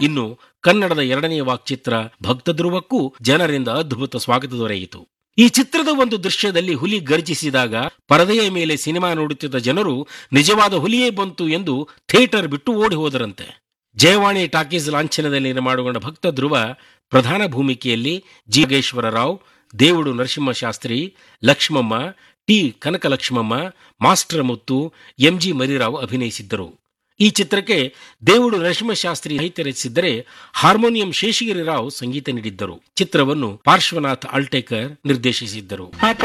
ಇನ್ನು ಕನ್ನಡದ ಎರಡನೆಯ ವಾಕ್ಚಿತ್ರ ಭಕ್ತ ಧ್ರುವಕ್ಕೂ ಜನರಿಂದ ಅದ್ಭುತ ಸ್ವಾಗತ ದೊರೆಯಿತು ಈ ಚಿತ್ರದ ಒಂದು ದೃಶ್ಯದಲ್ಲಿ ಹುಲಿ ಗರ್ಜಿಸಿದಾಗ ಪರದೆಯ ಮೇಲೆ ಸಿನಿಮಾ ನೋಡುತ್ತಿದ್ದ ಜನರು ನಿಜವಾದ ಹುಲಿಯೇ ಬಂತು ಎಂದು ಥಿಯೇಟರ್ ಬಿಟ್ಟು ಓಡಿ ಹೋದರಂತೆ ಜಯವಾಣಿ ಟಾಕೀಸ್ ಲಾಂಛನದಲ್ಲಿ ನಿರ್ಮಾಣಗೊಂಡ ಭಕ್ತ ಧ್ರುವ ಪ್ರಧಾನ ಭೂಮಿಕೆಯಲ್ಲಿ Jigeshwara Rao Devudu Narasimhashastri Lakshmamma T Kanakalakshmamma master Muthu MG Marirao ಅಭಿನಯಿಸಿದ್ದರು ಈ ಚಿತ್ರಕ್ಕೆ ದೇವುಡು ನರಸಿಂಹಶಾಸ್ತ್ರಿ ಸಾಹಿತ್ಯ ರಚಿಸಿದ್ದರೆ ಹಾರ್ಮೋನಿಯಂ ಶೇಷಗಿರಿ ರಾವ್ ಸಂಗೀತ ನೀಡಿದ್ದರು ಚಿತ್ರವನ್ನು ಪಾರ್ಶ್ವನಾಥ್ ಅಲ್ಟೇಕರ್ ನಿರ್ದೇಶಿಸಿದ್ದರು